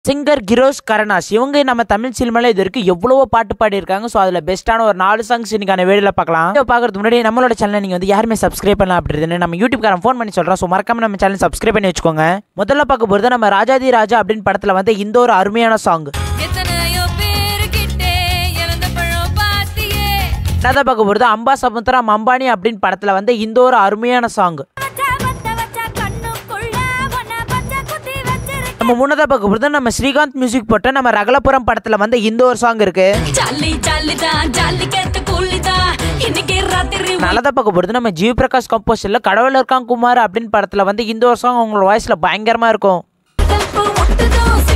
singer கிரோஷ் கரணாஸ் இவங்க நம்ம தமிழ் சினிமால இது வரைக்கும் எவ்வளவோ பாட்டு பாடியிருக்காங்க ஸோ அதில் பெஸ்ட்டான ஒரு நாலு சாங்ஸ் இன்னைக்கான வீடியோவில் பார்க்கலாம் வீடியோ பார்க்கறதுக்கு முன்னாடி நம்மளோட சேனல் நீங்கள் வந்து யாருமே சப்ஸ்கிரைப் பண்ணலாம் அப்படின்னு நம்ம யூடியூப்காரன் ஃபோன் பண்ணி சொல்கிறோம் ஸோ மறக்காம நம்ம சேனல் சப்ஸ்கிரைப் பண்ணி வச்சுக்கோங்க முதல்ல பார்க்க போகிறது நம்ம ராஜாதி ராஜா அப்படின்னு படத்தில் வந்து இந்த ஒரு அருமையான சாங் எத்தனையோ பேருக்கிட்டே இழந்த பழம் பாத்தியே ரெண்டாவது பார்க்க போகிறது அம்பா சமுத்திரம் அம்பானி அப்படின்னு படத்தில் வந்து இந்த ஒரு அருமையான சாங் வச்ச வச்ச வச்ச கண்ணுக்குள்ள உன்னை பச்சை குத்தி வச்சிருக்க நம்ம முன்னதாக பார்க்க போகிறது நம்ம ஸ்ரீகாந்த் மியூசிக் போட்ட நம்ம ரகலபுரம் படத்தில் வந்து இந்த ஒரு சாங் இருக்கு ஜாலி ஜாலி தான் ஜாலி கேட்டு கூலி தான் இன்னைக்கு ராத்திரி நல்லதாக பார்க்க போகிறது நம்ம ஜீவ் பிரகாஷ் கம்போஸில் கடவுள் இருக்கான் குமார் அப்படின்னு படத்தில் வந்து இந்த ஒரு சாங் உங்களோட வாய்ஸில் பயங்கரமாக இருக்கும் உடம்பு முட்டுதோ